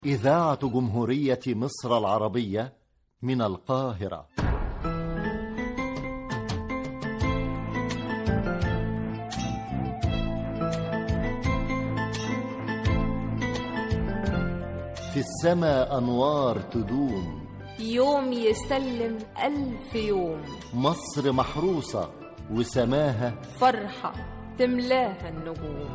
إذاعة جمهورية مصر العربية من القاهرة في السماء أنوار تدوم يوم يسلم ألف يوم مصر محروسة وسماها فرحة تملاها النجوم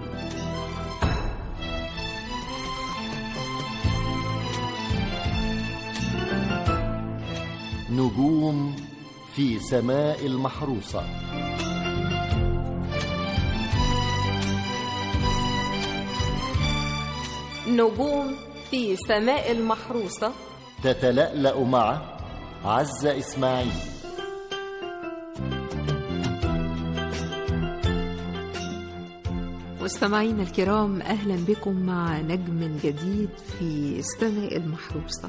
نجوم في سماء المحروسة نجوم في سماء المحروسة تتلألأ مع عزة إسماعيل مستمعينا الكرام أهلا بكم مع نجم جديد في السماء المحروسة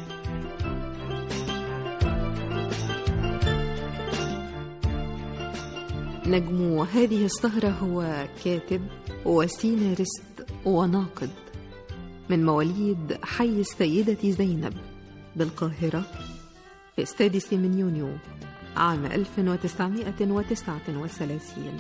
نجم هذه السهرة هو كاتب وسيناريست وناقد من مواليد حي السيدة زينب بالقاهرة في السادس من يونيو عام 1939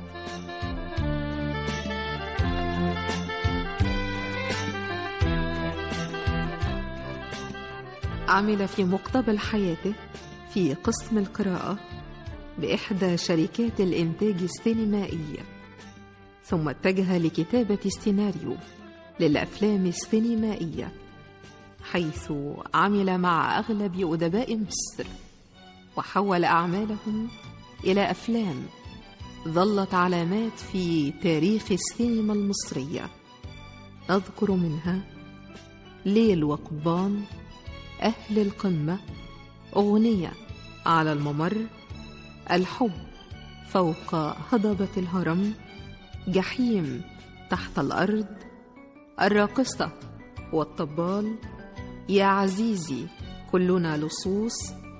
عمل في مقتبل حياته في قسم القراءة بإحدى شركات الإنتاج السينمائي ثم اتجه لكتابة السيناريو للأفلام السينمائية حيث عمل مع أغلب أدباء مصر وحول أعمالهم إلى أفلام ظلت علامات في تاريخ السينما المصرية أذكر منها ليل وقضبان أهل القمة أغنية على الممر الحب فوق هضبة الهرم جحيم تحت الأرض الراقصة والطبال يا عزيزي كلنا لصوص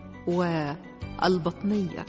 والبطنية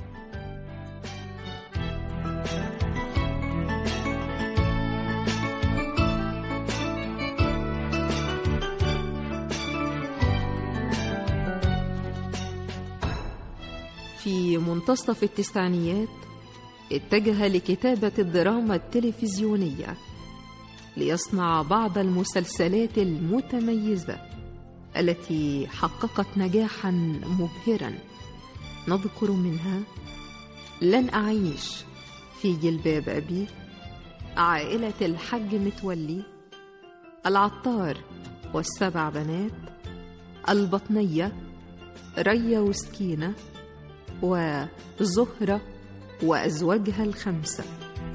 في منتصف التسعينيات اتجه لكتابة الدراما التلفزيونية ليصنع بعض المسلسلات المتميزة التي حققت نجاحا مبهرا نذكر منها لن أعيش في جلباب أبي عائلة الحج متولي العطار والسبع بنات البطنية ريا وسكينة وزهرة وأزواجها الخمسة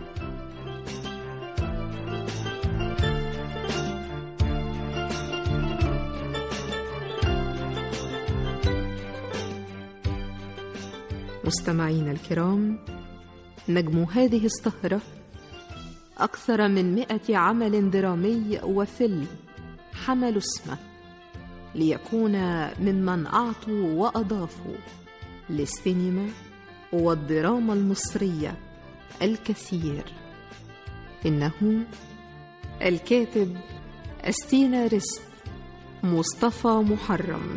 مستمعينا الكرام نجم هذه السهرة أكثر من مئة عمل درامي وفيلم حملوا اسمه ليكون ممن أعطوا وأضافوا للسينما والدراما المصرية الكثير إنه الكاتب السيناريست مصطفى محرم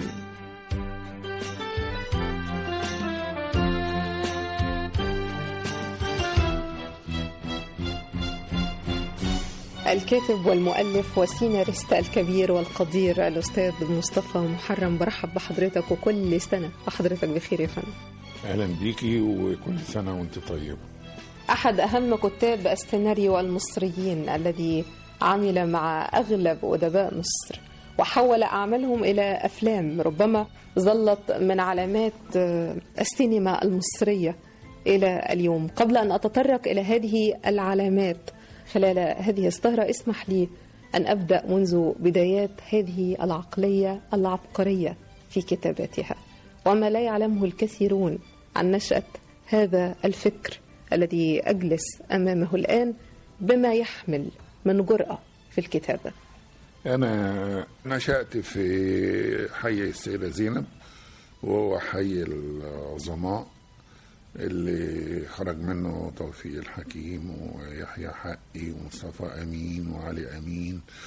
الكاتب والمؤلف والسيناريست الكبير والقدير الأستاذ مصطفى محرم برحب بحضرتك وكل سنة وحضرتك بخير يا فندم اهلا بيكي وكل سنه وانت طيبه أحد أهم كتاب السيناريو المصريين الذي عمل مع أغلب أدباء مصر وحول أعمالهم إلى أفلام ربما ظلت من علامات السينما المصرية إلى اليوم قبل أن أتطرق إلى هذه العلامات خلال هذه السهرة اسمح لي أن أبدأ منذ بدايات هذه العقلية العبقرية في كتاباتها وما لا يعلمه الكثيرون عن نشأة هذا الفكر الذي أجلس أمامه الآن بما يحمل من جرأة في الكتابة انا نشات في حي السيده زينب وهو حي العظماء اللي خرج منه توفيق الحكيم ويحيى حقي ومصطفى امين وعلي امين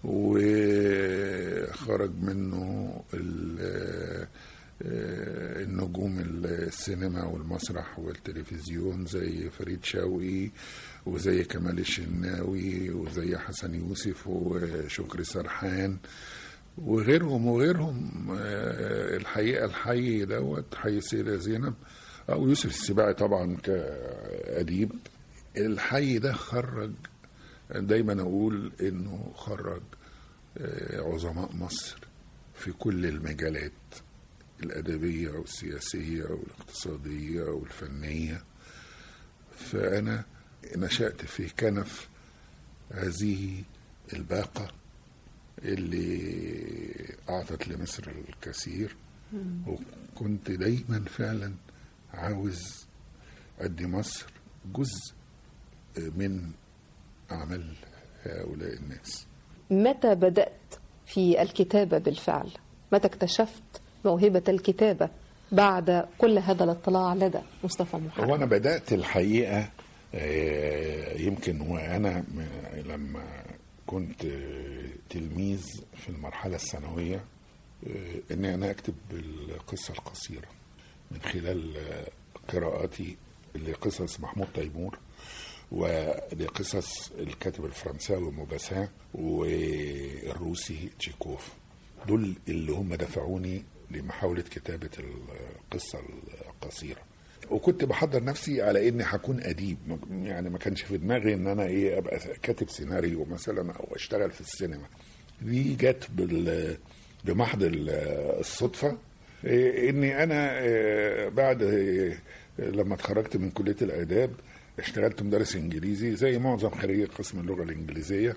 وخرج منه ال- آه، النجوم السينما والمسرح والتلفزيون زي فريد شوقي وزي كمال الشناوي وزي حسن يوسف وشكري سرحان وغيرهم وغيرهم آه، الحقيقه الحي دوت حي السيده زينب او يوسف السباعي طبعا كاديب الحي ده خرج دايما اقول انه خرج آه، عظماء مصر في كل المجالات الادبيه والسياسيه والاقتصاديه والفنيه فانا نشات في كنف هذه الباقه اللي اعطت لمصر الكثير وكنت دايما فعلا عاوز ادي مصر جزء من اعمال هؤلاء الناس متى بدأت في الكتابة بالفعل؟ متى اكتشفت موهبة الكتابة بعد كل هذا الاطلاع لدى مصطفى هو محمد؟ انا بدات الحقيقه آه، يمكن وانا م- لما كنت آه، تلميذ في المرحله الثانويه آه، اني انا اكتب القصه القصيره من خلال آه، قراءاتي لقصص محمود تيمور ولقصص الكاتب الفرنساوي موباسان والروسي تشيكوف دول اللي هم دفعوني لمحاولة كتابة القصة القصيرة وكنت بحضر نفسي على اني هكون اديب ما- يعني ما كانش في دماغي ان انا ايه ابقى كاتب سيناريو مثلا او اشتغل في السينما دي جت بال بمحض ال- الصدفه إيه، اني انا إيه، بعد إيه، لما اتخرجت من كليه الاداب اشتغلت مدرس انجليزي زي معظم خريجي قسم اللغه الانجليزيه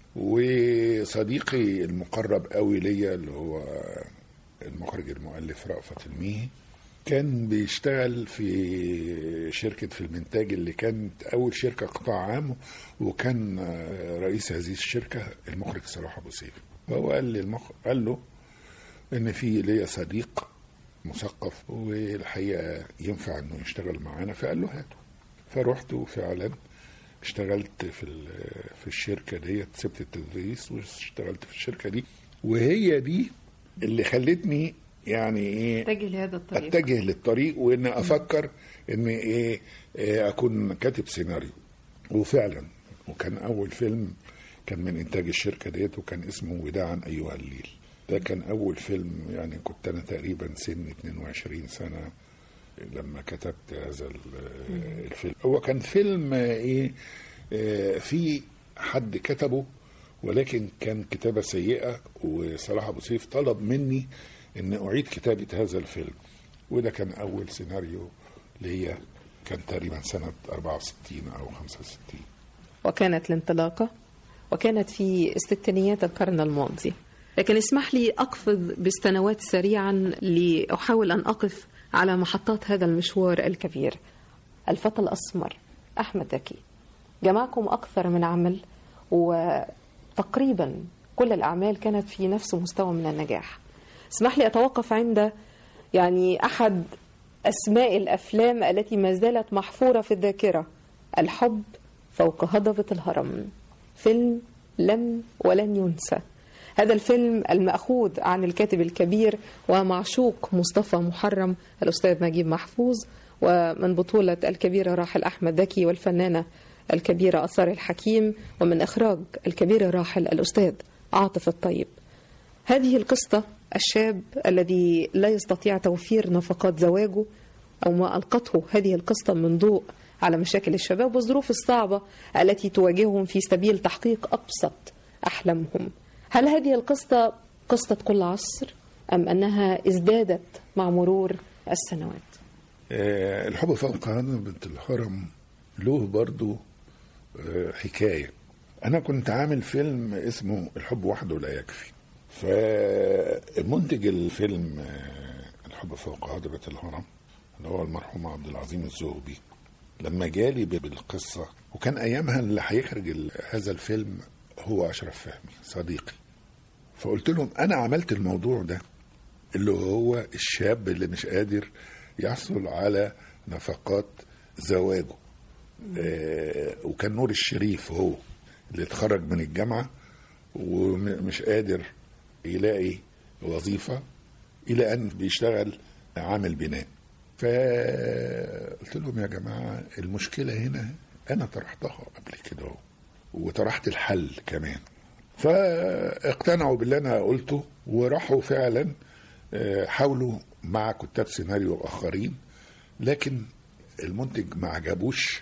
وصديقي المقرب قوي ليا اللي هو المخرج المؤلف رأفت الميهي كان بيشتغل في شركة في الإنتاج اللي كانت أول شركة قطاع عام وكان آه، رئيس هذه الشركة المخرج صلاح أبو سيف فهو قال لي المخ... قال له إن في ليا صديق مثقف والحقيقة ينفع إنه يشتغل معانا فقال له هاته فرحت وفعلا اشتغلت في ال- في الشركة ديت سبت التدريس واشتغلت في الشركة دي وهي دي اللي خلتني يعني ايه اتجه لهذا الطريق اتجه للطريق وان افكر ان ايه, إيه اكون كاتب سيناريو وفعلا وكان اول فيلم كان من انتاج الشركه ديت وكان اسمه وداعا ايها الليل ده كان اول فيلم يعني كنت انا تقريبا سن 22 سنه لما كتبت هذا ال- الفيلم هو كان فيلم آه، ايه آه، في حد كتبه ولكن كان كتابة سيئة وصلاح أبو سيف طلب مني أن أعيد كتابة هذا الفيلم وده كان أول سيناريو ليا كان تقريبا سنة 64 أو 65 وكانت الانطلاقة وكانت في استثنيات القرن الماضي لكن اسمح لي أقفز بالسنوات سريعا لأحاول أن أقف على محطات هذا المشوار الكبير الفتى الأسمر أحمد زكي جمعكم أكثر من عمل وتقريبا كل الأعمال كانت في نفس مستوى من النجاح اسمح لي أتوقف عند يعني أحد أسماء الأفلام التي ما زالت محفورة في الذاكرة الحب فوق هضبة الهرم فيلم لم ولن ينسى هذا الفيلم المأخوذ عن الكاتب الكبير ومعشوق مصطفى محرم الأستاذ نجيب محفوظ ومن بطولة الكبير راحل أحمد زكي والفنانة الكبيرة أثار الحكيم ومن إخراج الكبير الراحل الأستاذ عاطف الطيب هذه القصة الشاب الذي لا يستطيع توفير نفقات زواجه أو ما ألقته هذه القصة من ضوء على مشاكل الشباب والظروف الصعبة التي تواجههم في سبيل تحقيق أبسط أحلامهم هل هذه القصة قصة كل عصر أم أنها ازدادت مع مرور السنوات آه، الحب فوق هضبة الهرم له برضو آه، حكاية أنا كنت عامل فيلم اسمه الحب وحده لا يكفي فمنتج الفيلم آه، الحب فوق هضبة الهرم اللي هو المرحوم عبد العظيم الزهبي لما جالي بالقصة وكان أيامها اللي هيخرج ال- هذا الفيلم هو أشرف فهمي صديقي فقلت لهم أنا عملت الموضوع ده اللي هو الشاب اللي مش قادر يحصل على نفقات زواجه آه وكان نور الشريف هو اللي اتخرج من الجامعة ومش قادر يلاقي وظيفة إلى أن بيشتغل عامل بناء فقلت لهم يا جماعة المشكلة هنا أنا طرحتها قبل كده أهو. وطرحت الحل كمان فاقتنعوا باللي أنا قلته وراحوا فعلا آه، حاولوا مع كتاب سيناريو آخرين لكن المنتج ما عجبوش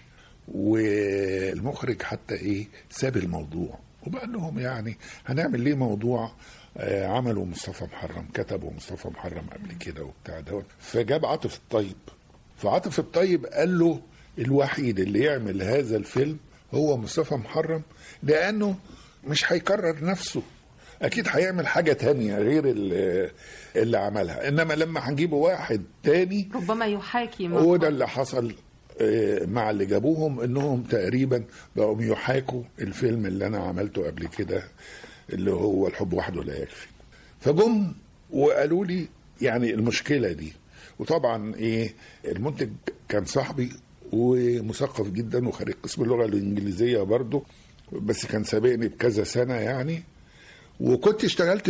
والمخرج حتى ايه ساب الموضوع وبقى لهم يعني هنعمل ليه موضوع آه، عمله مصطفى محرم كتبه مصطفى محرم قبل كده وبتاع ده فجاب عاطف الطيب فعاطف الطيب قال له الوحيد اللي يعمل هذا الفيلم هو مصطفى محرم لانه مش هيكرر نفسه اكيد هيعمل حاجه تانية غير اللي, اللي عملها انما لما هنجيبه واحد تاني ربما يحاكي ما وده اللي حصل آه، مع اللي جابوهم انهم تقريبا بقوا يحاكوا الفيلم اللي انا عملته قبل كده اللي هو الحب وحده لا يكفي فجم وقالوا لي يعني المشكله دي وطبعا ايه المنتج كان صاحبي ومثقف جدا وخريج قسم اللغه الانجليزيه برضه بس كان سابقني بكذا سنه يعني وكنت اشتغلت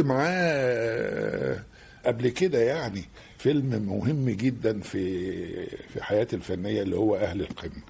معاه قبل كده يعني فيلم مهم جدا في في حياتي الفنيه اللي هو اهل القمه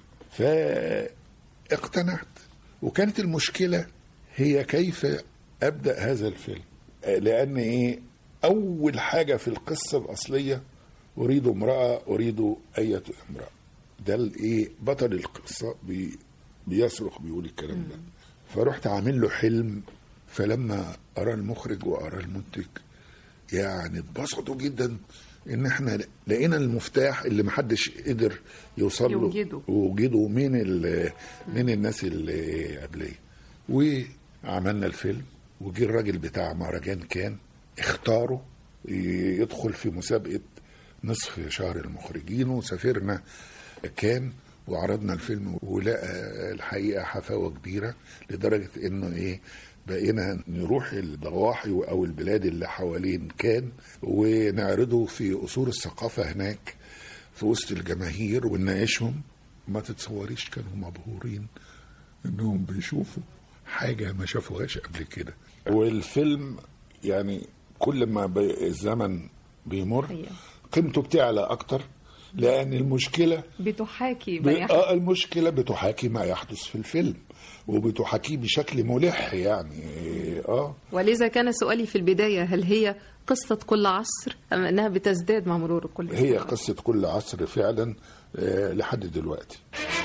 فاقتنعت وكانت المشكله هي كيف ابدا هذا الفيلم لان ايه اول حاجه في القصه الاصليه اريد امراه اريد ايه امراه ده الايه بطل القصه بي بيصرخ بيقول الكلام ده فرحت عامل له حلم فلما ارى المخرج وارى المنتج يعني اتبسطوا جدا ان احنا لقينا المفتاح اللي محدش قدر يوصل له يوجده. وجده من ال- من الناس اللي قبليه وعملنا الفيلم وجي الراجل بتاع مهرجان كان اختاره يدخل في مسابقه نصف شهر المخرجين وسافرنا كان وعرضنا الفيلم ولقى الحقيقه حفاوه كبيره لدرجه انه ايه بقينا نروح الضواحي او البلاد اللي حوالين كان ونعرضه في قصور الثقافه هناك في وسط الجماهير ونناقشهم ما تتصوريش كانوا مبهورين انهم بيشوفوا حاجه ما شافوهاش قبل كده والفيلم يعني كل ما بي- الزمن بيمر حقيقة. قيمته بتعلى اكتر لان المشكله بتحاكي ب... ما يحدث. آه المشكله بتحاكي ما يحدث في الفيلم وبتحاكيه بشكل ملح يعني اه ولذا كان سؤالي في البداية هل هي قصة كل عصر أم أنها بتزداد مع مرور كل هي سنة؟ قصه كل عصر فعلا آه لحد دلوقتي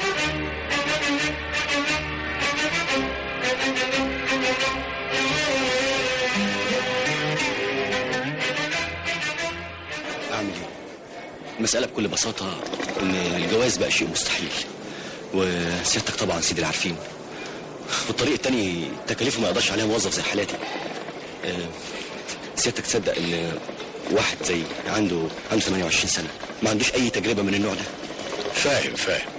اعمل ايه المساله بكل بساطه ان الجواز بقى شيء مستحيل وسيادتك طبعا سيدي العارفين والطريق التاني تكاليفه ما يقدرش عليها موظف زي حالاتي آه، سيادتك تصدق ان واحد زي عنده عنده 28 سنه ما عندوش اي تجربه من النوع ده فاهم فاهم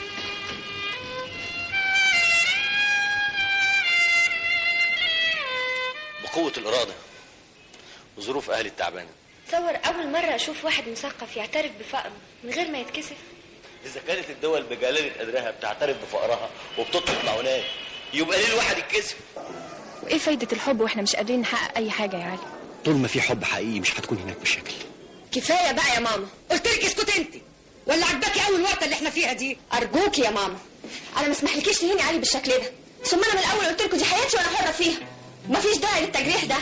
بقوه الاراده وظروف اهلي التعبانه تصور أول مرة أشوف واحد مثقف يعترف بفقره من غير ما يتكسف اذا كانت الدول بجلاله قدرها بتعترف بفقرها وبتطلب معونات يبقى ليه الواحد يتكسف وإيه فايدة الحب وإحنا مش قادرين نحقق أي حاجة يا علي طول ما في حب حقيقي مش هتكون هناك مشاكل كفايه بقى يا ماما قلت لك اسكت انت ولا عجباكي قوي الوقت اللي احنا فيها دي أرجوك يا ماما أنا ما اسمحلكيش تهيني علي بالشكل ده ثم أنا من الأول قلت لكم دي حياتي وأنا حرة فيها مفيش داعي للتجريح ده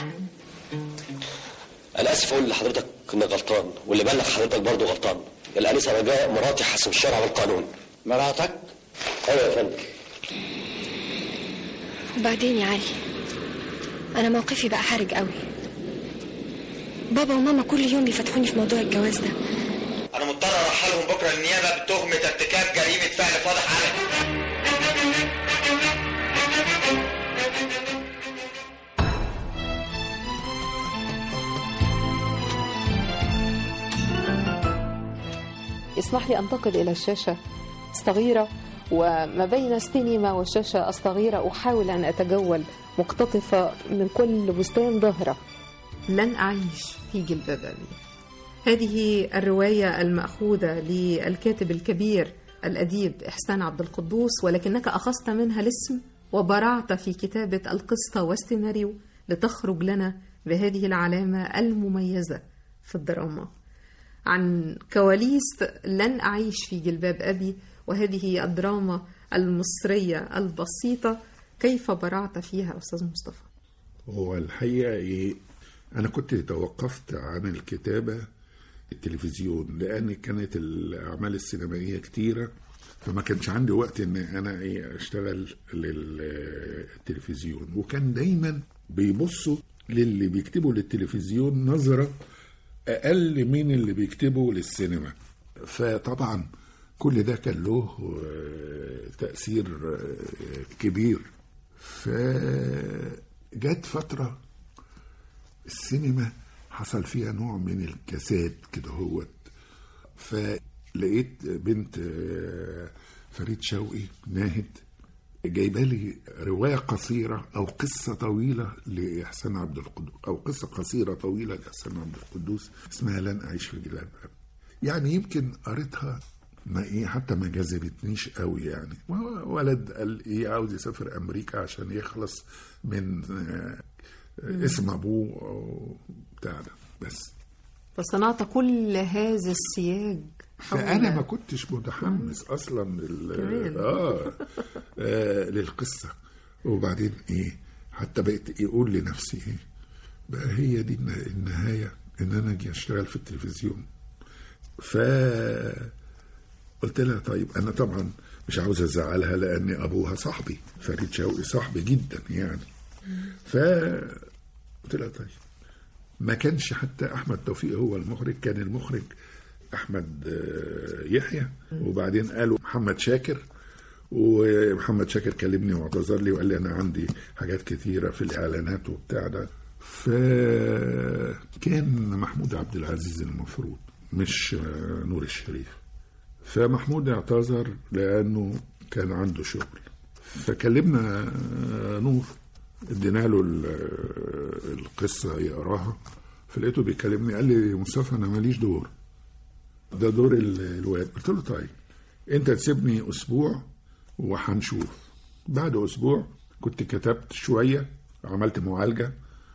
انا اسف اقول لحضرتك انك غلطان واللي بلغ حضرتك برضه غلطان الانسه رجاء مراتي حسب الشرع والقانون مراتك ايوه يا فندم وبعدين يا علي أنا موقفي بقى حرج قوي بابا وماما كل يوم بيفتحوني في موضوع الجواز ده انا مضطر ارحلهم بكره للنيابه بتهمه ارتكاب جريمه فعل فاضح علني اسمح لي أنتقل إلى الشاشة الصغيرة وما بين السينما والشاشة الصغيرة أحاول أن أتجول مقتطفة من كل بستان ظاهرة لن أعيش في جلباب أبي هذه الرواية المأخوذة للكاتب الكبير الأديب إحسان عبد القدوس ولكنك أخذت منها الاسم وبرعت في كتابة القصة والسيناريو لتخرج لنا بهذه العلامة المميزة في الدراما عن كواليس لن أعيش في جلباب أبي وهذه الدراما المصرية البسيطة كيف برعت فيها أستاذ مصطفى؟ هو الحقيقة إيه أنا كنت توقفت عن الكتابة التلفزيون لأن كانت الأعمال السينمائية كتيرة فما كانش عندي وقت إن أنا إيه أشتغل للتلفزيون وكان دايما بيبصوا للي بيكتبوا للتلفزيون نظرة أقل من اللي بيكتبوا للسينما فطبعا كل ده كان له آه، تأثير آه، كبير فجت فترة السينما حصل فيها نوع من الكساد كده هوت فلقيت بنت آه، فريد شوقي ناهد جايبه لي روايه قصيره او قصه طويله لاحسان عبد القدوس او قصه قصيره طويله لاحسان عبد القدوس اسمها لن اعيش في جلال اب يعني يمكن قريتها ما ايه حتى ما جذبتنيش قوي يعني ولد قال ايه عاوز يسافر امريكا عشان يخلص من آه، اسم ابوه أو بتاع ده بس فصنعت كل هذا السياج حول- فانا ما كنتش متحمس اصلا لل... كمان. آه, اه للقصه وبعدين ايه حتى بقيت يقول لنفسي ايه بقى هي دي الن- النهايه ان انا اجي اشتغل في التلفزيون ف قلت لها طيب انا طبعا مش عاوز ازعلها لان ابوها صاحبي فريد شوقي صاحبي جدا يعني ف قلت لها طيب ما كانش حتى احمد توفيق هو المخرج كان المخرج احمد آه، يحيى وبعدين قالوا محمد شاكر ومحمد شاكر كلمني واعتذر لي وقال لي انا عندي حاجات كتيره في الاعلانات وبتاع ده فكان محمود عبد العزيز المفروض مش آه، نور الشريف فمحمود اعتذر لانه كان عنده شغل فكلمنا آه، نور ادينا له ال- آه، القصه يقراها فلقيته بيكلمني قال لي مصطفى انا ماليش دور ده دور ال- الواد قلت له طيب انت تسيبني اسبوع وهنشوف بعد اسبوع كنت كتبت شويه عملت معالجه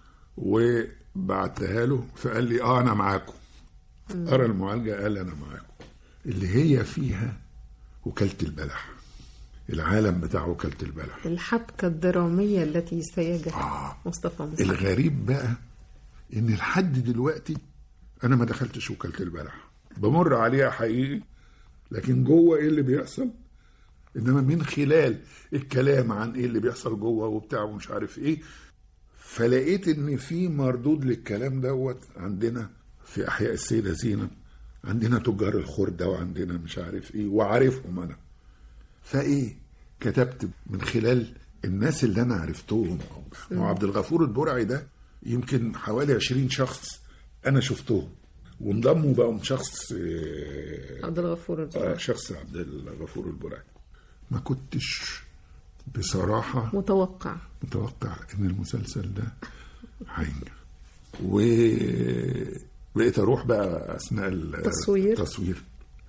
وبعتها له فقال لي اه انا معاكم قرا المعالجه قال انا معاكم اللي هي فيها وكاله البلح العالم بتاع وكاله البلح الحبكة الدرامية التي سيجها مصطفى مصطفى الغريب بقى ان لحد دلوقتي انا ما دخلتش وكاله البلح بمر عليها حقيقي لكن جوه ايه اللي بيحصل انما من خلال الكلام عن ايه اللي بيحصل جوه وبتاع ومش عارف ايه فلقيت ان في مردود للكلام دوت عندنا في احياء السيده زينب عندنا تجار الخردة وعندنا مش عارف ايه وعارفهم انا فايه كتبت من خلال الناس اللي انا عرفتهم ما هو عبد الغفور البرعي ده يمكن حوالي 20 شخص انا شفتهم وانضموا بقوا شخص آه، عبد الغفور آه، البرعي شخص عبد الغفور البرعي ما كنتش بصراحة متوقع متوقع ان المسلسل ده هينجح وبقيت اروح بقى اثناء تصوير. التصوير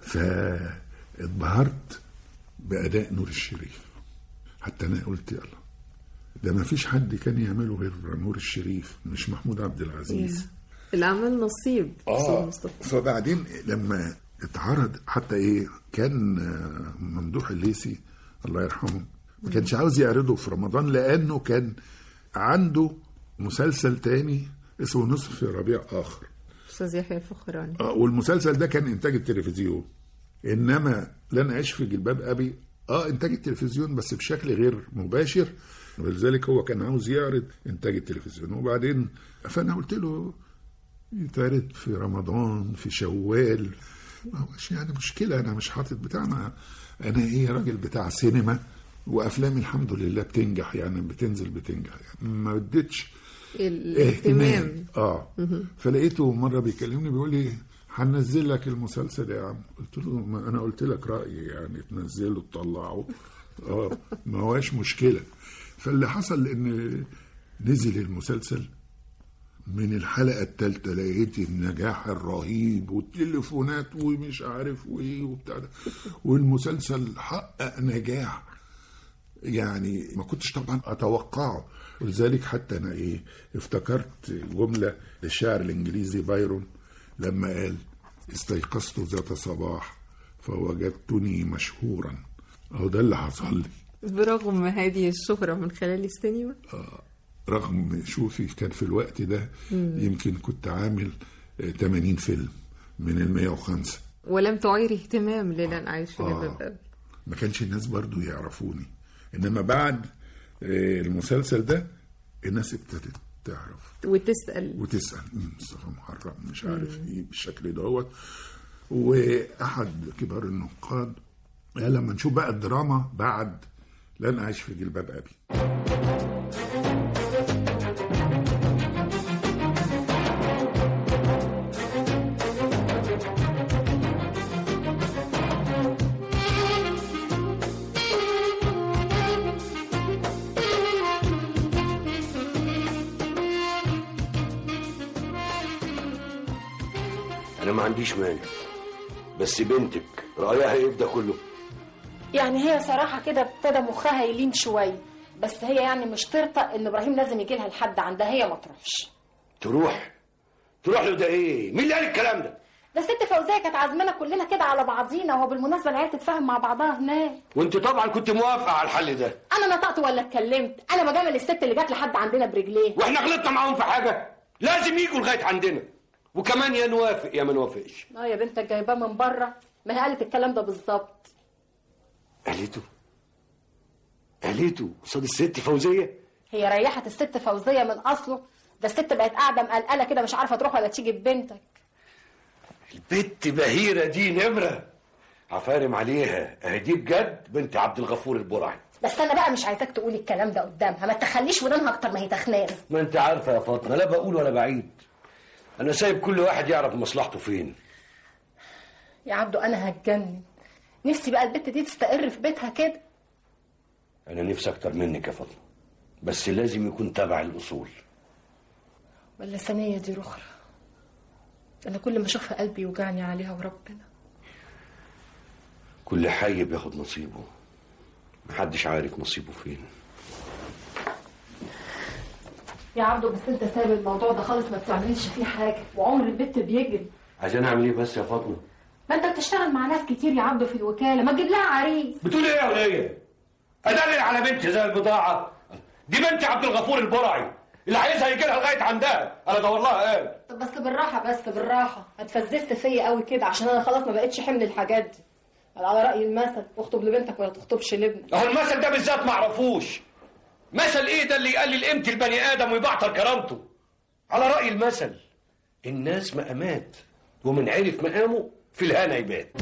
فاتبهرت باداء نور الشريف حتى انا قلت يلا ده ما فيش حد كان يعمله غير نور الشريف مش محمود عبد العزيز الأعمال نصيب أستاذ اه مصطفى فبعدين لما اتعرض حتى ايه كان آه، ممدوح الليثي الله يرحمه ما كانش عاوز يعرضه في رمضان لانه كان عنده مسلسل تاني اسمه نصف في ربيع اخر أستاذ يحيى الفخراني آه، والمسلسل ده كان انتاج التلفزيون انما لن اعيش في جلباب ابي اه انتاج التلفزيون بس بشكل غير مباشر ولذلك هو كان عاوز يعرض انتاج التلفزيون وبعدين فانا قلت له يتعرض في رمضان في شوال ما هوش يعني مشكله انا مش حاطط بتاعنا انا ايه راجل بتاع سينما وافلامي الحمد لله بتنجح يعني بتنزل بتنجح يعني ما اديتش الاهتمام اه فلقيته مره بيكلمني بيقول لي هنزل لك المسلسل يا عم قلت له ما انا قلت لك رايي يعني تنزله تطلعه اه ما هواش مشكله فاللي حصل ان نزل المسلسل من الحلقه الثالثه لقيت النجاح الرهيب والتليفونات ومش عارف وايه وبتاع ده والمسلسل حقق نجاح يعني ما كنتش طبعا اتوقعه ولذلك حتى انا ايه افتكرت جمله للشاعر الانجليزي بايرون لما قال استيقظت ذات صباح فوجدتني مشهورا اهو ده اللي حصل لي برغم هذه الشهرة من خلال السينما رغم شوفي كان في الوقت ده يمكن كنت عامل آه، 80 فيلم من ال 105 ولم تعير اهتمام للن أعيش في جلباب آه. أبي ما كانش الناس برضو يعرفوني انما بعد آه، المسلسل ده الناس ابتدت تعرف وتسأل وتسال "مم، مصطفى محرم مش عارف ايه بالشكل دوت واحد كبار النقاد قال لما نشوف بقى الدراما بعد لن اعيش في جلباب ابي انا ما عنديش مانع بس بنتك رايها ايه في ده كله يعني هي صراحة كده ابتدى مخها يلين شوية بس هي يعني مش ترطى ان ابراهيم لازم يجي لها لحد عندها هي ما تروحش تروح تروح له ده ايه مين اللي قال الكلام ده ده ست فوزية كانت عازمانا كلنا كده على بعضينا وهو بالمناسبة العيال تتفاهم مع بعضها هناك وانت طبعا كنت موافقه على الحل ده انا نطقت ولا اتكلمت انا بجامل الست اللي جت لحد عندنا برجليه واحنا غلطنا معاهم في حاجه لازم يجوا لغايه عندنا وكمان يا نوافق يا ما نوافقش اه يا بنتك جايباه من بره ما هي قالت الكلام ده بالظبط قالته قالته قصاد الست فوزيه هي ريحت الست فوزية من اصله ده الست بقت قاعدة مقلقلة كده مش عارفة تروح ولا تيجي ببنتك البت بهيره دي نمره عفارم عليها اهي دي بجد بنت عبد الغفور البرعي بس انا بقى مش عايزاك تقولي الكلام ده قدامها ما تخليش ودانها اكتر ما هي تخنان ما انت عارفه يا فاطمه لا بقول ولا بعيد انا سايب كل واحد يعرف مصلحته فين يا عبدو انا هتجنن نفسي بقى البت دي تستقر في بيتها كده انا نفسي اكتر منك يا فاطمه بس لازم يكون تبع الاصول ولا ثانية دي رخرة انا كل ما اشوفها قلبي يوجعني عليها وربنا كل حي بياخد نصيبه محدش عارف نصيبه فين يا عبدو بس انت سايب الموضوع ده خالص ما بتعملش فيه حاجة وعمر البت بيجري عايزين اعمل ايه بس يا فاطمه ما انت بتشتغل مع ناس كتير يا عبدو في الوكالة ما تجيب لها عريس بتقول ايه يا وليه ادلل على بنتي زي البضاعه دي بنتي عبد الغفور البرعي اللي عايزها يجي لها لغايه عندها انا ادور لها قال طب بس بالراحة بس بالراحة اتفززت فيا قوي كده عشان انا خلاص ما بقتش حمل الحاجات دي قال على رأي المثل اخطب لبنتك ولا تخطبش لابنك اهو المثل ده بالذات ما اعرفوش مثل ايه ده اللي يقلل قيمه البني ادم ويبعتر كرامته على راي المثل الناس مقامات ومن عرف مقامه في الهنا يبات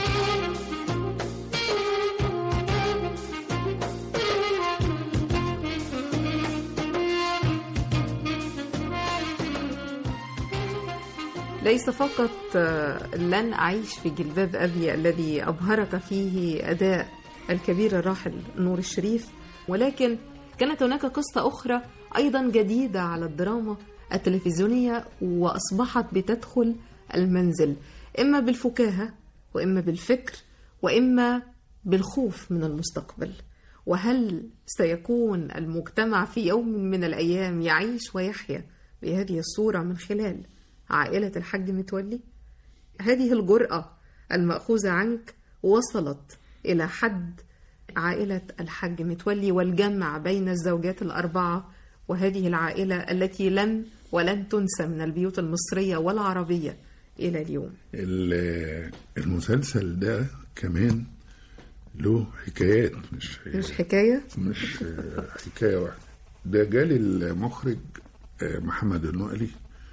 ليس فقط آه، لن أعيش في جلباب أبي الذي أبهرك فيه أداء الكبير الراحل نور الشريف ولكن كانت هناك قصة أخرى أيضا جديدة على الدراما التلفزيونية وأصبحت بتدخل المنزل إما بالفكاهة وإما بالفكر وإما بالخوف من المستقبل وهل سيكون المجتمع في يوم من الأيام يعيش ويحيا بهذه الصورة من خلال عائلة الحاج متولي؟ هذه الجرأة المأخوذة عنك وصلت إلى حد عائلة الحاج متولي والجمع بين الزوجات الأربعة وهذه العائلة التي لم ولن تنسى من البيوت المصرية والعربية إلى اليوم ال- المسلسل ده كمان له حكايات مش مش حكاية؟ مش آه، حكايه واحده ده جالي المخرج آه، محمد النقلي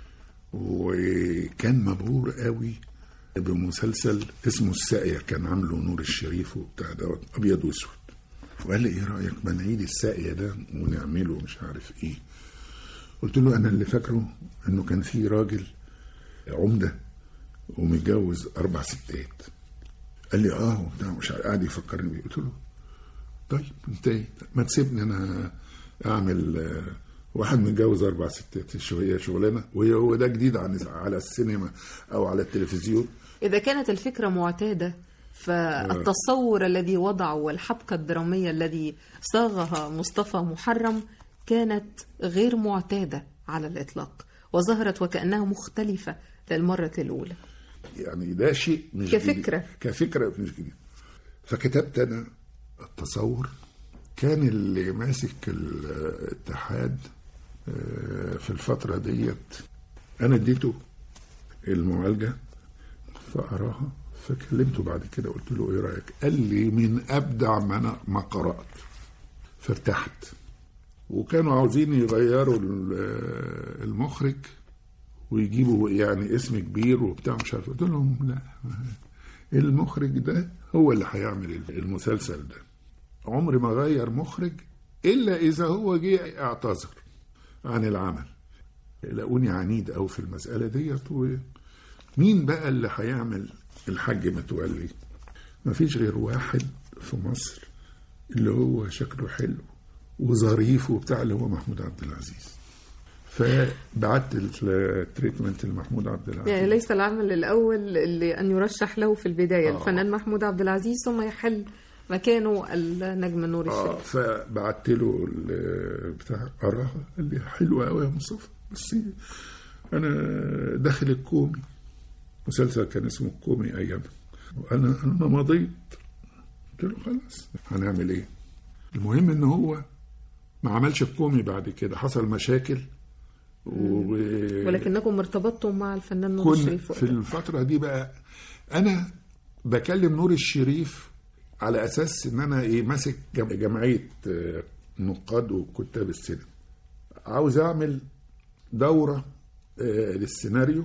وكان مبهور قوي بمسلسل اسمه الساقية كان عامله نور الشريف وبتاع دوت ابيض واسود وقال لي ايه رايك ما نعيد الساقية ده ونعمله مش عارف ايه قلت له انا اللي فاكره انه كان في راجل عمده ومتجوز اربع ستات قال لي اه وبتاع مش عارف قاعد يفكرني بيه قلت له طيب انت ما تسيبني انا اعمل آه، واحد متجوز اربع ستات شويه شغلانه وهي هو ده جديد عن على السينما او على التلفزيون إذا كانت الفكرة معتادة فالتصور الذي وضعه والحبكة الدرامية الذي صاغها مصطفى محرم كانت غير معتادة على الإطلاق وظهرت وكأنها مختلفة للمرة الأولى يعني ده شيء مش كفكرة. جديد. كفكرة مش جديد فكتبت أنا التصور كان اللي ماسك الاتحاد آه، في الفترة ديت أنا اديته المعالجة فأراها فكلمته بعد كده قلت له إيه رأيك؟ قال لي من أبدع ما أنا ما قرأت فارتحت وكانوا عاوزين يغيروا ال- المخرج ويجيبوا يعني اسم كبير وبتاع مش عارف قلت لهم لا المخرج ده هو اللي هيعمل المسلسل ده عمري ما غير مخرج الا اذا هو جه اعتذر عن العمل لقوني عنيد أوي في المسألة ديت ومين بقى اللي هيعمل الحاج متولي مفيش غير واحد في مصر اللي هو شكله حلو وظريف وبتاع اللي هو محمود عبد العزيز فبعت التريتمنت لمحمود عبد العزيز يعني ليس العمل الأول اللي أن يرشح له في البداية آه. الفنان محمود عبد العزيز ثم يحل مكانه النجم نور اه الشريف فبعت له ال- بتاع قراها قال لي حلوه قوي يا مصطفى بس انا داخل الكومي مسلسل كان اسمه الكومي ايامها وانا انا مضيت قلت له خلاص هنعمل ايه المهم ان هو ما عملش الكومي بعد كده حصل مشاكل و... ولكنكم ارتبطتم مع الفنان نور كن الشريف في الفترة دي بقى أنا بكلم نور الشريف على أساس إن أنا إيه ماسك جم- جمعية آه، نقاد وكتاب السينما عاوز أعمل دورة آه، للسيناريو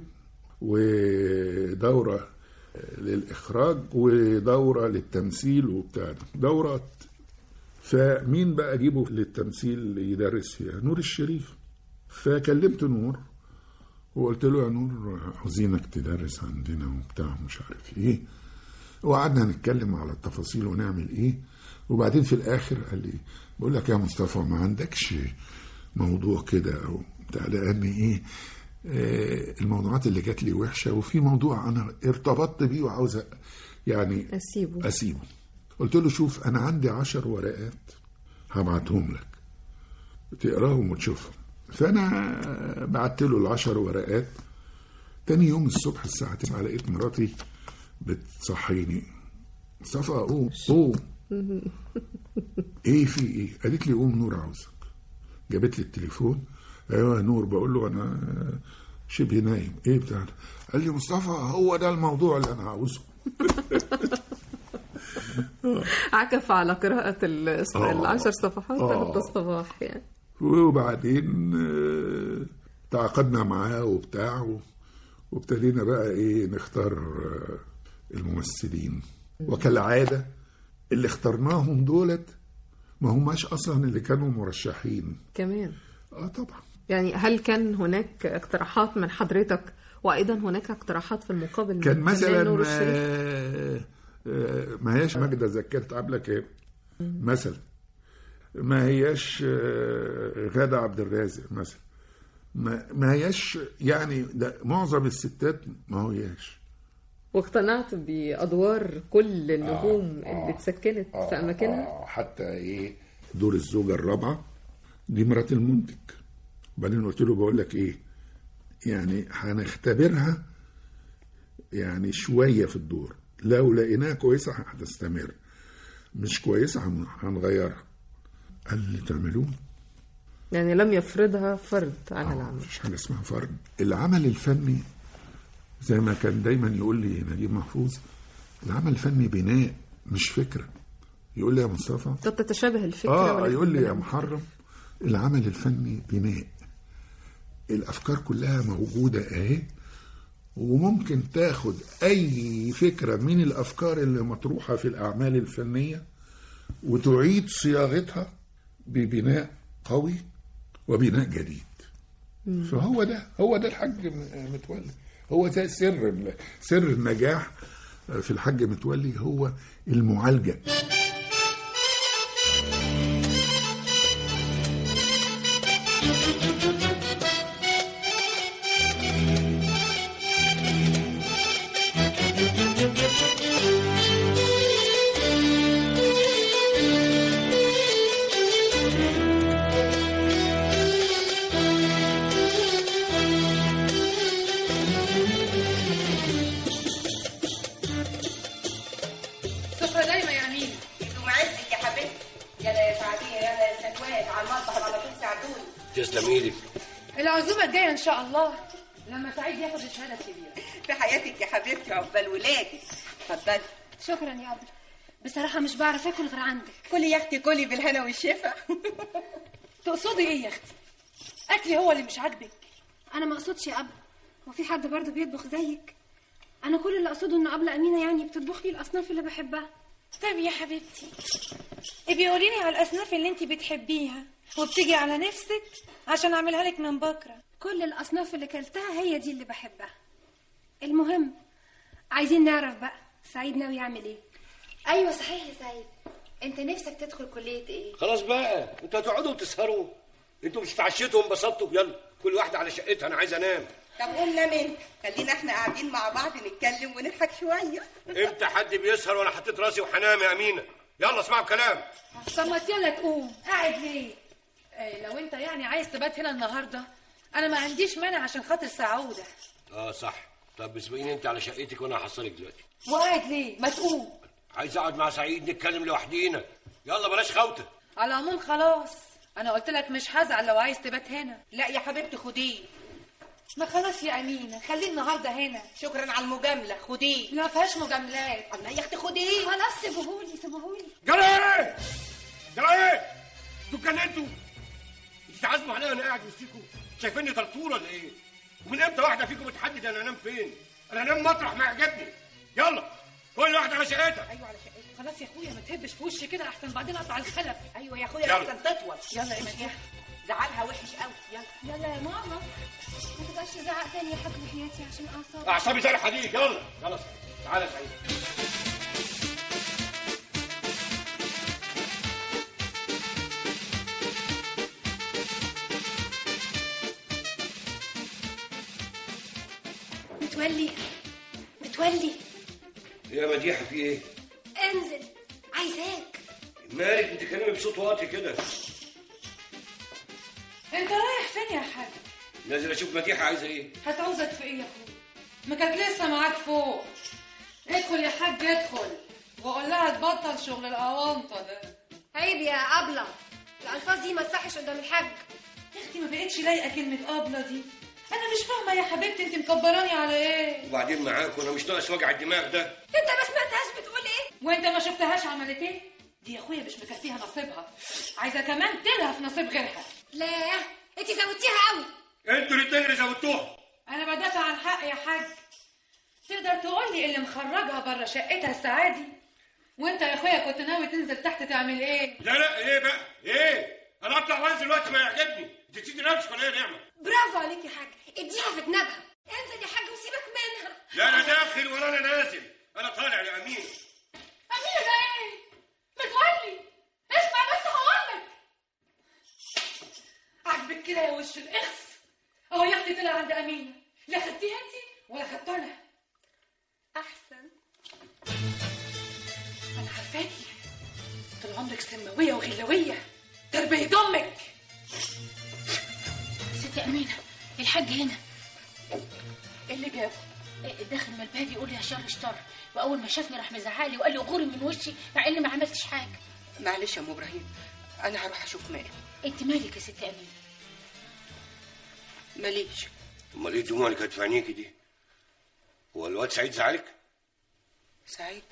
ودورة آه، للإخراج ودورة للتمثيل وبتاع ده. دورات فمين بقى أجيبه للتمثيل يدرس فيها نور الشريف فكلمت نور وقلت له يا نور عاوزينك تدرس عندنا وبتاع مش عارف ايه وقعدنا نتكلم على التفاصيل ونعمل ايه وبعدين في الاخر قال لي بقول لك يا مصطفى ما عندكش موضوع كده او بتاع لان ايه آه الموضوعات اللي جات لي وحشه وفي موضوع انا ارتبطت بيه وعاوز أ- يعني أسيبه اسيبه قلت له شوف انا عندي عشر ورقات هبعتهم لك تقراهم وتشوفهم فانا بعت له العشر ورقات تاني يوم الصبح الساعة 9 لقيت مراتي بتصحيني مصطفى قوم قوم ايه في ايه؟ قالت لي قوم نور عاوزك جابت لي التليفون ايوه يا نور بقول له انا شبه نايم ايه بتاع ده؟ قال لي مصطفى هو ده الموضوع اللي انا عاوزه عكف على قراءة ال- آه. العشر صفحات آه. حتى الصباح يعني وبعدين آه، تعاقدنا معاه وبتاع و- وابتدينا بقى ايه نختار آه، الممثلين وكالعادة اللي اخترناهم دولت ما هماش اصلا اللي كانوا مرشحين كمان اه طبعا يعني هل كان هناك اقتراحات من حضرتك وأيضا هناك اقتراحات في المقابل من كان الفنان مثلا نور الشريف آه، آه، ما هياش ماجدة ذكرت عاملة كام مثلا ما هياش آه، غادة عبد الرازق مثلا ما, ما هياش يعني ده معظم الستات ما هياش واقتنعت بأدوار كل النجوم اللي اتسكنت في أماكنها آه، حتى ايه دور الزوجة الرابعة دي مرات المنتج وبعدين قلت له بقول لك ايه يعني هنختبرها يعني شوية في الدور لو لقيناها كويسة هتستمر مش كويسة هن- هنغيرها قال لي تعملوه يعني لم يفرضها فرض على العمل مفيش حاجة اسمها فرد العمل الفني زي ما كان دايما يقول لي نجيب محفوظ العمل الفني بناء مش فكرة يقول لي يا مصطفى قد تتشابه الفكرة اه ولكن يقول لي يا بناء محرم العمل الفني بناء الافكار كلها موجوده اهي وممكن تاخد اي فكره من الافكار اللي مطروحه في الاعمال الفنيه وتعيد صياغتها ببناء قوي وبناء جديد فهو ده هو ده الحاج م- متولي هو ده سر ال- سر النجاح في الحاج متولي هو المعالجه تسلم ايدك العزومه الجايه ان شاء الله لما سعيد ياخد الشهاده الكبيره في حياتك يا حبيبتي عقبال ولادك اتفضلي شكرا يا عبد بصراحة مش بعرف اكل غير عندك كلي يا اختي كلي بالهنا والشفا تقصدي ايه يا اختي اكلي هو اللي مش عاجبك انا ما اقصدش يا ابله وفي حد برضه بيطبخ زيك انا كل اللي اقصده ان ابله امينه يعني بتطبخ لي الاصناف اللي بحبها طيب يا حبيبتي ابقي قولي لي على الاصناف اللي انت بتحبيها وبتيجي على نفسك عشان اعملها لك من بكره كل الاصناف اللي كلتها هي دي اللي بحبها المهم عايزين نعرف بقى سعيد ناوي يعمل ايه ايوه صحيح يا سعيد انت نفسك تدخل كليه ايه خلاص بقى انتوا هتقعدوا تسهروا انتوا مش اتعشيتوا وانبسطتوا يلا كل واحده على شقتها انا عايز انام طب قلنا من خلينا احنا قاعدين مع بعض نتكلم ونضحك شويه امتى حد بيسهر وانا حطيت راسي وحنام يا امينه يلا اسمعوا الكلام طب ما يلا تقوم قاعد ليه إيه لو انت يعني عايز تبات هنا النهارده انا ما عنديش مانع عشان خاطر سعوده اه صح طب اسبقيني انت على شقتك وانا هحصلك دلوقتي وقاعد ليه ما تقوم عايز اقعد مع سعيد نتكلم لوحدينا يلا بلاش خوته على العموم خلاص انا قلت لك مش هزعل لو عايز تبات هنا لا يا حبيبتي خديه ما خلاص يا امينه خليه النهارده هنا شكرا على المجامله خديه لا فيهاش مجاملات الله يا اختي خديه خلاص سيبوهولي سيبوهولي جرى ايه جرى ايه انتوا اتجننتوا انتوا تعزموا عليا وانا قاعد وسطيكوا شايفيني طرطور ولا ايه ومن امتى واحده فيكم بتحدد انا انام فين انا انام مطرح ما يعجبني يلا كل واحده على شقتها ايوه على شقتها خلاص يا اخويا ما تهبش في وشي كده احسن بعدين اقطع الخلف ايوه يا اخويا يلا. احسن تطول يلا امشي زعلها وحش قوي يلا يلا يا ماما ما تبقاش تزعق تاني يا حاج وحياتي عشان اعصابي اعصابي زي الحديد يلا يلا تعالى يا سعيد متولي متولي يا مديحه في ايه انزل عايزاك مالك بتتكلمي بصوت واطي كده انت رايح فين يا حاج نازل اشوف مديحه عايزه ايه هتعوزك في ايه يا اخويا ما كانت لسه معاك فوق ادخل يا حاج ادخل واقول لها تبطل شغل الاونطه ده عيب يا ابله الالفاظ دي ما تصحش قدام الحاج يا اختي ما بقتش لايقه كلمه ابله دي انا مش فاهمه يا حبيبتي انت مكبراني على ايه وبعدين معاك وانا مش ناقص وجع الدماغ ده انت ما سمعتهاش بتقول ايه وانت ما شفتهاش عملت ايه دي يا اخويا مش مكفيها نصيبها عايزه كمان تلهى في نصيب غيرها لا انت زودتيها قوي انتوا الاثنين اللي زودتوها انا بدافع عن حق يا حاج تقدر تقول لي اللي مخرجها بره شقتها السعادي وانت يا اخويا كنت ناوي تنزل تحت تعمل ايه لا لا ايه بقى ايه انا اطلع وانزل وقت ما يعجبني انت تسيبي نفسك ولا ايه يا نعمه برافو عليك يا حاج اديها في دماغها انزل يا حاج وسيبك منها لا انا داخل ولا انا نازل انا طالع لامين امينه ده ايه متولي اسمع بس هقولك عاجبك كده يا وش الاخس اهو يا اختي طلع عند امينه لا خدتيها انت ولا خدته انا احسن انا عارفاكي طول عمرك سماويه وغلويه تربيه امك ست أمينة الحاج هنا ايه اللي جابه داخل من الباب يقول لي يا شر شر واول ما شافني راح مزعلي وقال لي غوري من وشي مع اني ما عملتش حاجه معلش يا ام ابراهيم انا هروح اشوف مالك انت مالك يا ست أمينة ماليش امال ايه الدموع اللي كانت في عينيكي دي هو الواد سعيد زعلك سعيد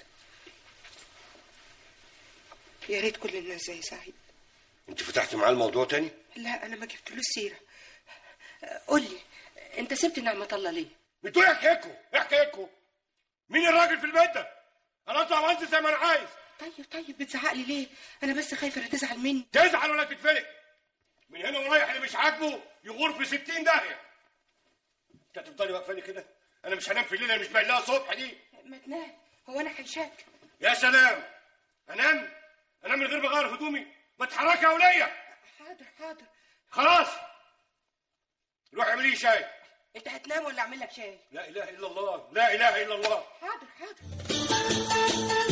يا ريت كل الناس زي سعيد انت فتحت معاه الموضوع تاني لا انا ما جبتلوش سيره قول لي انت سبت نعمه الله ليه انتوا ايه حكايتكم ايه حكايتكم مين الراجل في البيت ده انا اطلع وانزل زي ما انا عايز طيب طيب بتزعق لي ليه انا بس خايفه لا تزعل مني تزعل ولا تتفلق من هنا ورايح اللي مش عاجبه يغور في ستين داهيه انت هتفضلي واقفه لي كده انا مش هنام في الليله اللي مش باين لها صبح دي ما تنام هو انا حيشاك يا سلام انام انام من غير ما اغير هدومي ما اتحركي يا وليه حاضر حاضر خلاص روح اعملي لي شاي انت هتنام ولا اعمل لك شاي لا اله الا الله لا اله الا الله حاضر حاضر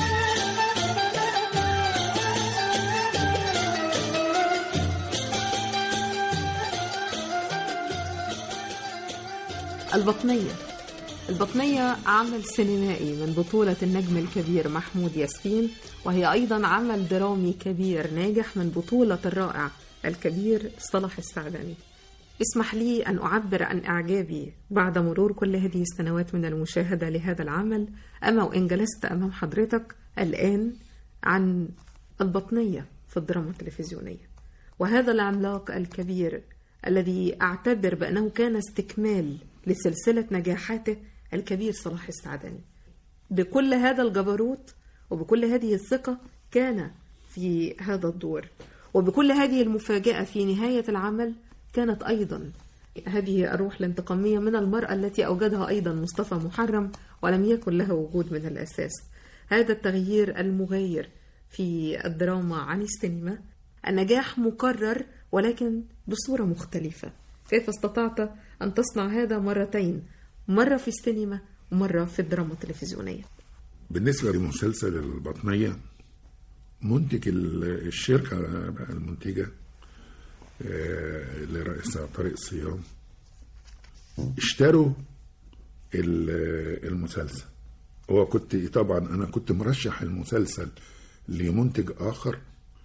البطنية البطنية عمل سينمائي من بطولة النجم الكبير محمود ياسين وهي أيضا عمل درامي كبير ناجح من بطولة الرائع الكبير صلاح السعداني اسمح لي أن أعبر عن إعجابي بعد مرور كل هذه السنوات من المشاهدة لهذا العمل أما وإن جلست أمام حضرتك الآن عن البطنية في الدراما التلفزيونية وهذا العملاق الكبير الذي أعتبر بأنه كان استكمال لسلسلة نجاحاته الكبير صلاح السعداني بكل هذا الجبروت وبكل هذه الثقة كان في هذا الدور وبكل هذه المفاجأة في نهاية العمل كانت أيضا هذه الروح الانتقامية من المرأة التي أوجدها أيضا مصطفى محرم ولم يكن له وجود من الأساس هذا التغيير المغاير في الدراما عن السينما النجاح مكرر ولكن بصورة مختلفة كيف استطعت أن تصنع هذا مرتين مرة في السينما ومرة في الدراما التلفزيونية بالنسبة لمسلسل البطنية منتج ال- الشركة بقى المنتجة آه، اللي رئيسها طارق صيام اشتروا ال- المسلسل هو كنت طبعا انا كنت مرشح المسلسل لمنتج اخر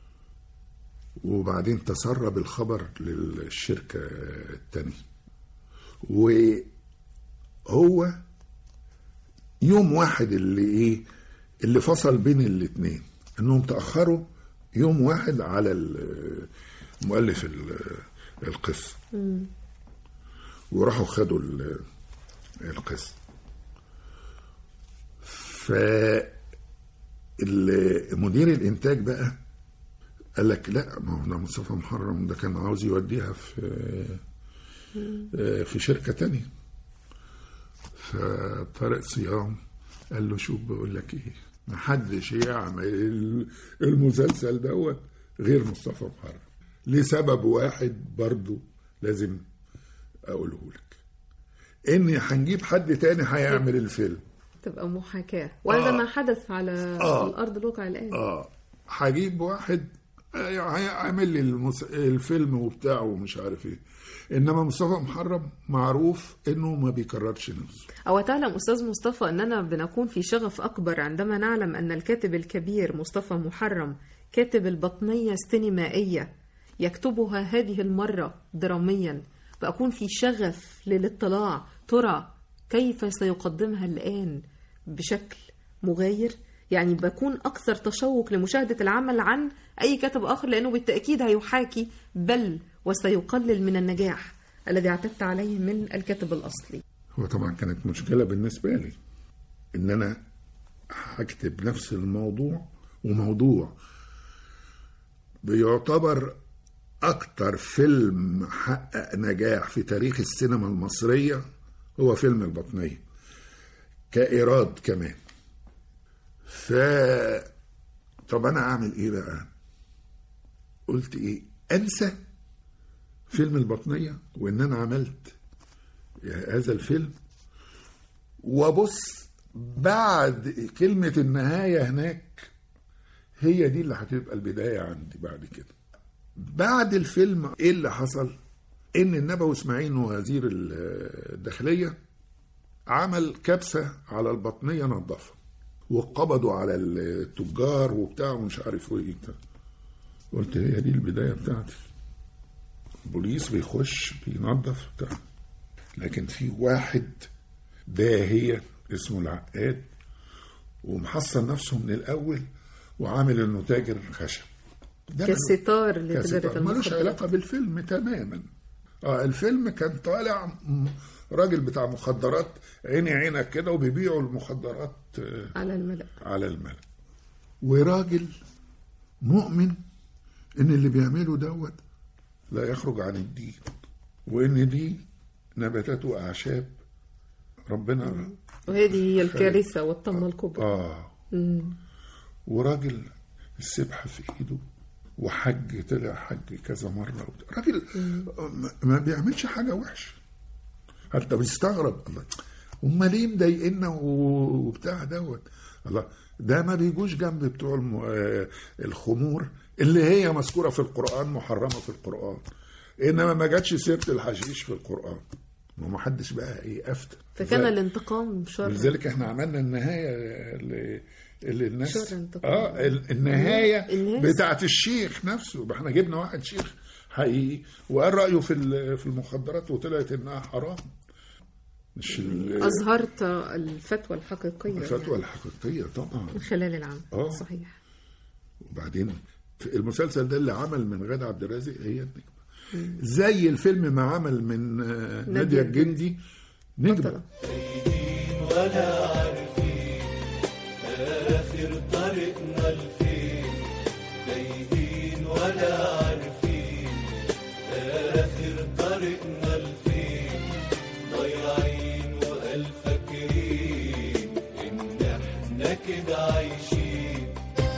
وبعدين تسرب الخبر للشركة التانية وهو يوم واحد اللي ايه اللي فصل بين الاتنين انهم تأخروا يوم واحد على ال- مؤلف ال- القصة وراحوا خدوا ال- القصة ف ال- مدير الانتاج بقى قال لك لا ما هو ده مصطفى محرم ده كان عاوز يوديها في في شركة تانية فطارق صيام قال له شوف بقول لك ايه محدش يعمل المسلسل دوت غير مصطفى محرم لسبب واحد برضو لازم اقوله لك ان هنجيب حد تاني هيعمل الفيلم تبقى محاكاة وهذا آه. ما حدث على آه. الأرض الواقع الآن اه هجيب واحد آه، هيعمل لي المس... الفيلم وبتاعه ومش عارف ايه انما مصطفى محرم معروف انه ما بيكررش نفسه أو تعلم أستاذ مصطفى أننا بنكون في شغف أكبر عندما نعلم أن الكاتب الكبير مصطفى محرم كاتب البطنية السينمائية يكتبها هذه المرة دراميا فأكون في شغف للاطلاع ترى كيف سيقدمها الآن بشكل مغاير يعني بكون أكثر تشوق لمشاهدة العمل عن أي كاتب آخر لأنه بالتأكيد هيحاكي بل وسيقلل من النجاح الذي اعتدت عليه من الكاتب الأصلي هو طبعا كانت مشكلة بالنسبة لي ان انا هكتب نفس الموضوع وموضوع بيعتبر اكتر فيلم حقق نجاح في تاريخ السينما المصرية هو فيلم البطنية كإيراد كمان ف طب انا اعمل ايه بقى قلت ايه انسى فيلم البطنية وان انا عملت هذا الفيلم وبص بعد كلمة النهاية هناك هي دي اللي هتبقى البداية عندي بعد كده بعد الفيلم ايه اللي حصل ان النبوي اسماعيل وزير الداخلية عمل كبسة على البطنية نظفها وقبضوا على التجار وبتاع ومش عارف ايه بتاع. قلت هي دي البداية بتاعتي البوليس بيخش بينظف بتاع لكن في واحد داهية اسمه العقاد ومحصن نفسه من الأول وعامل إنه تاجر خشب ده كستار ملو- لتجارة كستار. ملوش المخدرات علاقة بالفيلم تماما اه الفيلم كان طالع م- راجل بتاع مخدرات عيني عينك كده وبيبيعوا المخدرات آه، على الملأ على الملأ وراجل مؤمن ان اللي بيعمله دوت لا يخرج عن الدين وان دي نباتات واعشاب ربنا وهذه هي الكارثة والطمة الكبرى اه مم. وراجل السبحه في ايده وحج طلع حج كذا مره وبتاع. راجل ما- ما بيعملش حاجه وحشه حتى بيستغرب الله هم ليه مضايقنا و- وبتاع دوت الله ده ما بيجوش جنب بتوع الم... آه، الخمور اللي هي مذكوره في القران محرمه في القران انما ما جاتش سيره الحشيش في القران وما حدش بقى ايه افتى فكان الانتقام شر لذلك احنا عملنا النهايه اللي, اللي الناس شر انتقام. اه ال- النهايه الناس. بتاعت الشيخ نفسه ما احنا جبنا واحد شيخ حقيقي وقال رايه في ال- في المخدرات وطلعت انها حرام مش ال- أظهرت الفتوى الحقيقية الفتوى الحقيقيه طبعا من خلال العمل آه. صحيح وبعدين في المسلسل ده اللي عمل من غادة عبد الرازق هي النجمه زي الفيلم ما عمل من آه، نادية نادية الجندي نجمه ولا عارفين آخر طريقنا لفين تايهين ولا عارفين آخر طريقنا لفين ضايعين وقال فاكرين إن إحنا كده عايشين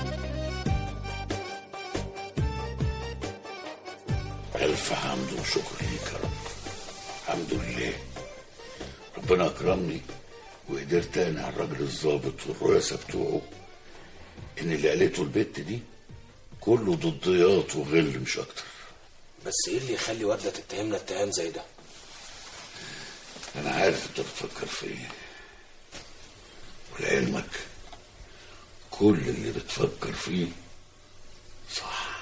ألف حمد وشكر ليك يا رب الحمد لله ربنا أكرمني وقدرت أقنع الراجل الظابط والرؤساء بتوعه إن اللي قالته البت دي كله ضديات وغل مش أكتر بس ايه اللي يخلي وردة تتهمنا اتهام زي ده أنا عارف أنت بتفكر في إيه ولعلمك كل اللي بتفكر فيه صح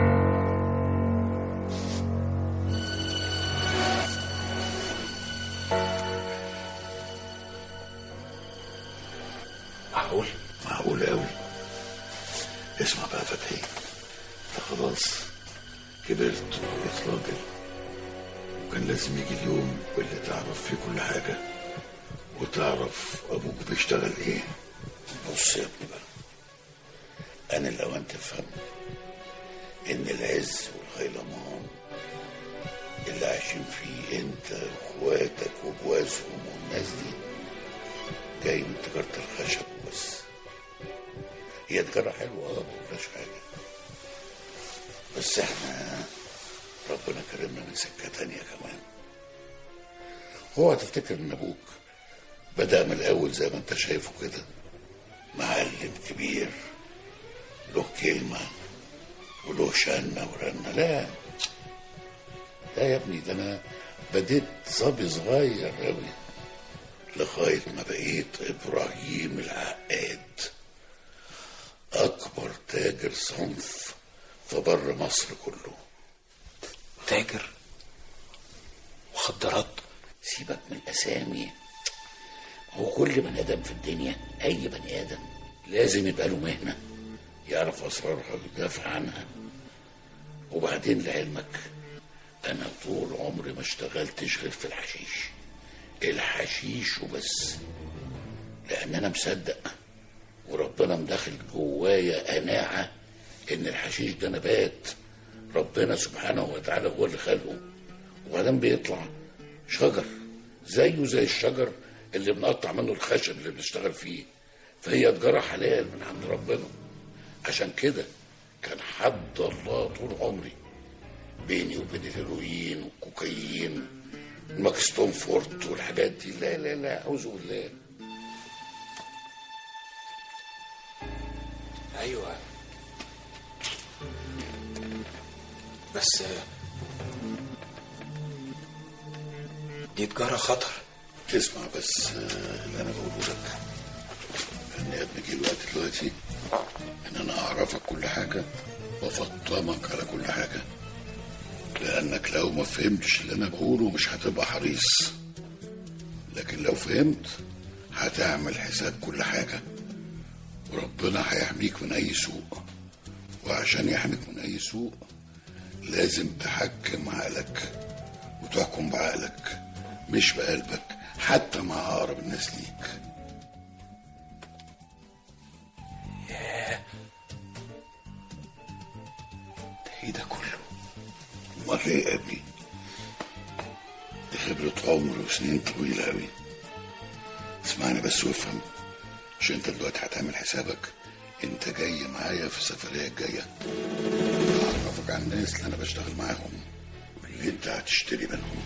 معقول معقول قوي اسمع بقى فتحي انت خلاص كبرت وبقيت راجل وكان لازم يجي اليوم اللي تعرف فيه كل حاجة وتعرف أبوك بيشتغل إيه بص يا ابني بقى أنا الأوان تفهم إن العز والخيلمان اللي عايشين فيه أنت وإخواتك وجوازهم والناس دي جاي من تجارة الخشب بس هي تجارة حلوة اه مفيهاش حاجة بس احنا ربنا كرمنا من سكة تانية كمان هو هتفتكر ان ابوك بدأ من الأول زي ما انت شايفه كده معلم كبير له كلمة وله شنة ورنة لا لا يا ابني ده انا بديت صبي صغير قوي لغاية ما بقيت إبراهيم العقاد أكبر تاجر صنف في بر مصر كله تاجر مخدرات سيبك من الأسامي هو كل بني آدم في الدنيا أي بني آدم لازم يبقى له مهنة يعرف أسرارها ويدافع عنها وبعدين لعلمك أنا طول عمري ما اشتغلتش غير في الحشيش الحشيش وبس لأن أنا مصدق وربنا مدخل جوايا قناعة إن الحشيش ده نبات ربنا سبحانه وتعالى هو اللي خلقه وبعدين بيطلع شجر زيه زي الشجر اللي بنقطع منه الخشب اللي بنشتغل فيه فهي تجارة حلال من عند ربنا عشان كده كان حد الله طول عمري بيني وبين الهيروين والكوكايين الماكستون فورت والحاجات دي لا لا لا اعوذ بالله ايوه بس دي تجارة خطر اسمع بس آه، اللي انا بقوله لك ان يا ابني جه الوقت دلوقتي ان انا اعرفك كل حاجه وافطمك على كل حاجه لانك لو ما فهمتش اللي انا بقوله مش هتبقى حريص لكن لو فهمت هتعمل حساب كل حاجه وربنا هيحميك من اي سوء وعشان يحميك من اي سوء لازم تحكم عقلك وتحكم بعقلك مش بقلبك حتى مع اقرب الناس ليك ياه ده ايه ده كله امال ايه يا ابني دي خبرة عمر وسنين طويلة أوي اسمعني بس وافهم مش انت دلوقتي هتعمل حسابك انت جاي معايا في السفرية الجاية هعرفك عن الناس اللي انا بشتغل معاهم واللي انت هتشتري منهم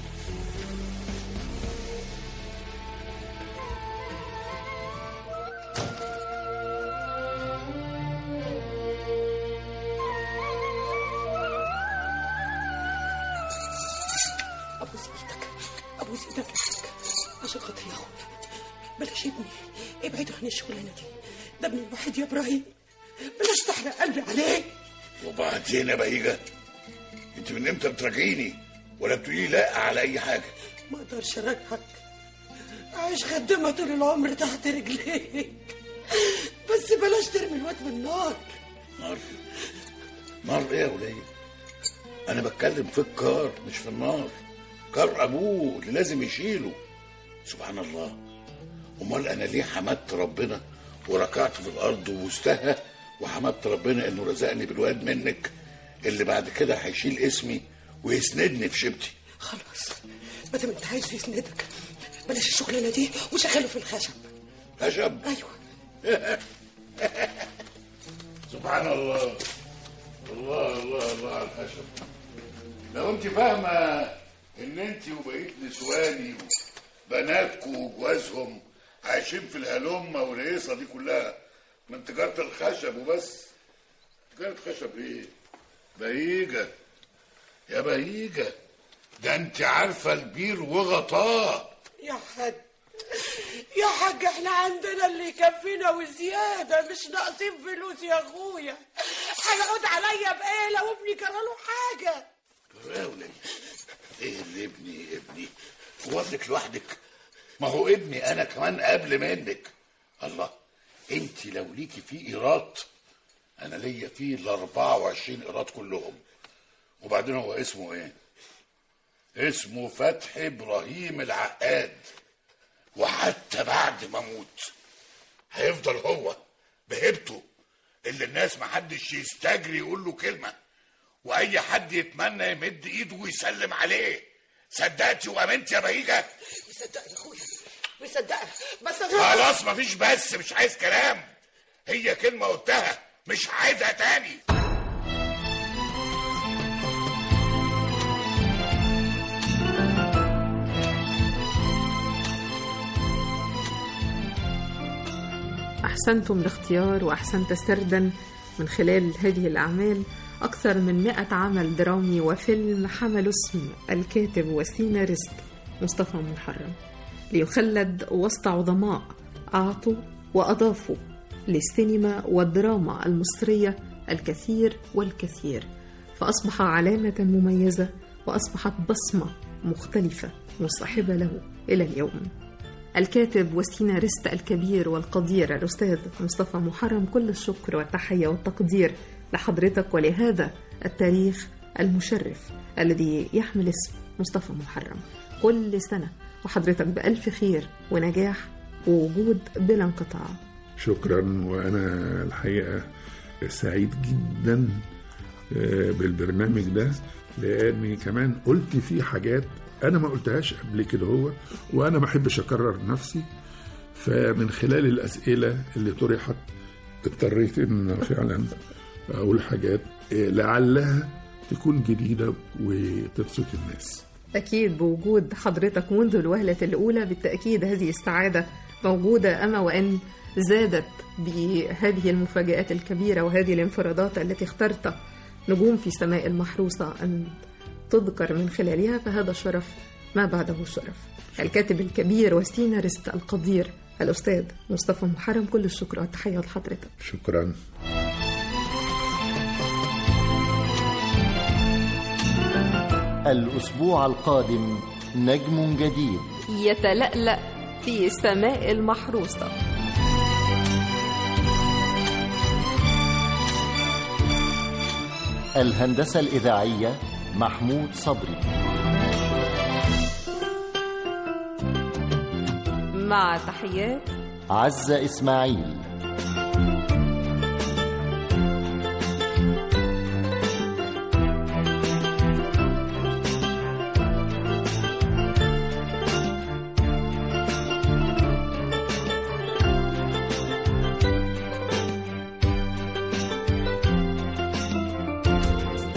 ابوس ايدك ابوس ايدك يا حاج عشان خاطري يا اخويا بلاش ابني ابعدوا عن الشغلانه دي ده ابني الوحيد يا ابراهيم بلاش تحرق قلبي عليه وبعدين يا بهيجة انت من امتى بتراجعيني ولا بتقولي لا على اي حاجه ما اقدرش اراجعك عايش خدامه طول العمر تحت رجليك بس بلاش ترمي الواد من النار نار نار ايه يا وليه انا بتكلم في الكار مش في النار كار ابوه اللي لازم يشيله سبحان الله امال انا ليه حمدت ربنا وركعت في الارض وبوستها وحمدت ربنا انه رزقني بالواد منك اللي بعد كده هيشيل اسمي ويسندني في شبتي خلاص ما دام انت عايز يسندك بلاش الشغلانه دي وشغله في الخشب خشب ايوه سبحان الله الله الله الله على الخشب لو انت فاهمه ان انت وبقيه نسواني بناتكم وجوازهم عايشين في الهلمه والهيصه دي كلها من تجاره الخشب وبس تجاره خشب ايه بهيجه يا بهيجه ده انت عارفه البير وغطاه يا حاج يا حاج احنا عندنا اللي يكفينا وزياده مش ناقصين فلوس يا اخويا هيعود عليا بايه لو ابني جراله حاجه راولي ايه اللي ابني ابني هو ابنك لوحدك ما هو ابني انا كمان قبل منك الله انت لو ليكي فيه ايراد انا ليا فيه ال 24 ايراد كلهم وبعدين هو اسمه ايه اسمه فتحي ابراهيم العقاد وحتى بعد ما اموت هيفضل هو بهيبته اللي الناس محدش يستجري يقول له كلمه واي حد يتمنى يمد ايده ويسلم عليه صدقتي وامنتي يا بهيجه مصدقك يا اخويا مصدقك بس خلاص مفيش بس مش عايز كلام هي كلمه قلتها مش عايزها تاني أحسنتم الاختيار وأحسنت سردا من خلال هذه الأعمال أكثر من مئة عمل درامي وفيلم حملوا اسم الكاتب والسيناريست مصطفى محرم ليخلد وسط عظماء أعطوا وأضافوا للسينما والدراما المصرية الكثير والكثير فأصبح علامة مميزة وأصبحت بصمة مختلفة مصاحبة له إلى اليوم الكاتب والسيناريست الكبير والقدير الأستاذ مصطفى محرم كل الشكر والتحية والتقدير لحضرتك ولهذا التاريخ المشرف الذي يحمل اسم مصطفى محرم كل سنة وحضرتك بألف خير ونجاح ووجود بلا انقطاع شكرا وانا الحقيقه سعيد جدا آه، بالبرنامج ده لاني كمان قلت فيه حاجات انا ما قلتهاش قبل كده هو وانا ما احبش اكرر نفسي فمن خلال الاسئله اللي طرحت اضطريت ان فعلا اقول حاجات آه، لعلها تكون جديده وتبسط الناس أكيد بوجود حضرتك منذ الوهلة الأولى بالتأكيد هذه السعادة موجودة أما وأن زادت بهذه المفاجآت الكبيرة وهذه الانفرادات التي اخترت نجوم في سماء المحروسة أن تذكر من خلالها فهذا شرف ما بعده شرف الكاتب الكبير والسيناريست القدير الأستاذ مصطفى محرم كل الشكر والتحية لحضرتك شكرا الأسبوع القادم نجم جديد يتلألأ في سماء المحروسة الهندسة الإذاعية محمود صبري مع تحيات عزة إسماعيل